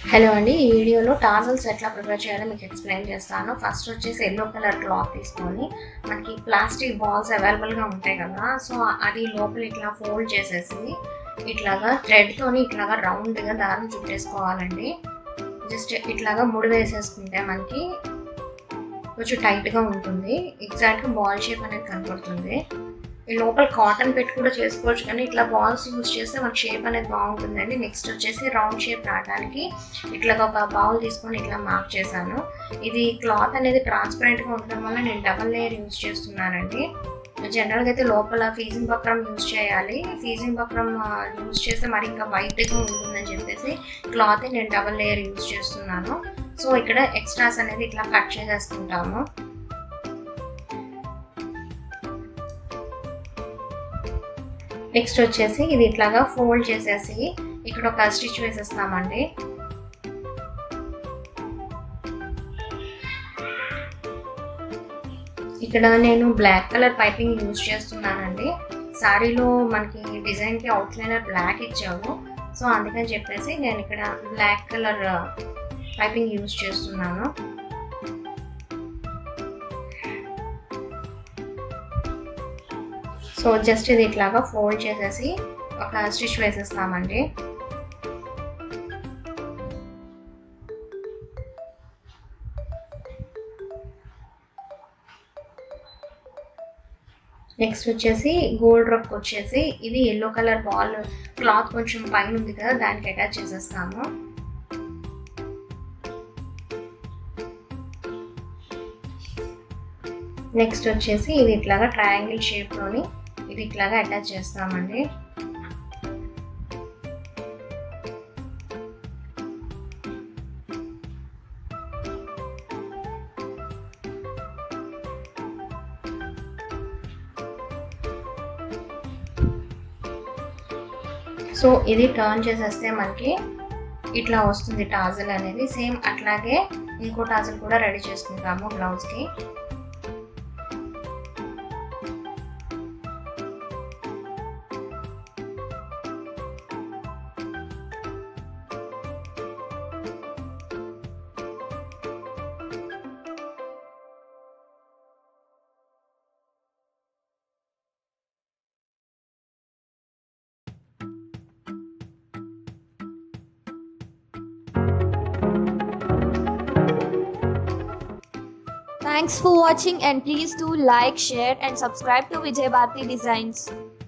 Hello అండి ఈ వీడియోలో టాజల్స్ ఎట్లా ప్రిపేర్ చేయాలో మీకు ఎక్స్ప్లెయిన్ చేస్తాను ఫస్ట్ వచ్చేసి ఎల్లో కలర్ క్లాత్ తీసుకొని మనకి ప్లాస్టిక్ బాల్స్ అవైలబుల్గా ఉంటాయి కదా సో అది లోపల ఇట్లా ఫోల్డ్ చేసేసి ఇట్లాగా థ్రెడ్తోని ఇట్లాగా రౌండ్గా దారం చుట్టేసుకోవాలండి జస్ట్ ఇట్లాగా ముడి వేసేసుకుంటే మనకి కొంచెం టైట్గా ఉంటుంది ఎగ్జాక్ట్గా బాల్ షేప్ అనేది కనపడుతుంది ఈ లోపల కాటన్ పెట్టి కూడా చేసుకోవచ్చు కానీ ఇట్లా బాల్స్ యూజ్ చేస్తే మనకి షేప్ అనేది బాగుంటుందండి నెక్స్ట్ వచ్చేసి రౌండ్ షేప్ రావడానికి ఇట్లా ఒక బౌల్ తీసుకొని ఇట్లా మార్క్ చేశాను ఇది క్లాత్ అనేది ట్రాన్స్పరెంట్గా ఉండడం వల్ల నేను డబల్ లేయర్ యూజ్ చేస్తున్నానండి జనరల్గా అయితే లోపల ఫీజింగ్ బక్రం యూజ్ చేయాలి ఫీజింగ్ బక్రం యూజ్ చేస్తే మరి ఇంకా వైట్గా ఉంటుందని చెప్పేసి క్లాత్ నేను డబల్ లేయర్ యూజ్ చేస్తున్నాను సో ఇక్కడ ఎక్స్ట్రాస్ అనేది ఇట్లా కట్ చేసేసుకుంటాము నెక్స్ట్ వచ్చేసి ఇది ఇట్లాగా ఫోల్డ్ చేసేసి ఇక్కడ ఒక స్టిచ్ వేసేస్తామండి ఇక్కడ నేను బ్లాక్ కలర్ పైపింగ్ యూజ్ చేస్తున్నానండి శారీలో మనకి డిజైన్కి అవుట్లైనర్ బ్లాక్ ఇచ్చాము సో అందుకని చెప్పేసి నేను ఇక్కడ బ్లాక్ కలర్ పైపింగ్ యూజ్ చేస్తున్నాను సో జస్ట్ ఇది ఇట్లాగా ఫోల్డ్ చేసేసి ఒక స్టిచ్ వేసేస్తామండి నెక్స్ట్ వచ్చేసి గోల్డ్ రక్ వచ్చేసి ఇది ఎల్లో కలర్ బాల్ క్లాత్ కొంచెం పైన ఉంది కదా దానికి అటాచ్ చేసేస్తాము నెక్స్ట్ వచ్చేసి ఇది ఇట్లాగా ట్రయాంగిల్ షేప్లోని ఇది ఇట్లాగా అటాచ్ చేస్తామండి సో ఇది టర్న్ చేసేస్తే మనకి ఇట్లా వస్తుంది టాజల్ అనేది సేమ్ అట్లాగే ఇంకో టాజల్ కూడా రెడీ చేసుకుంటాము బ్లౌజ్కి Thanks for watching and please do like, share and subscribe to Vijay Bharati Designs.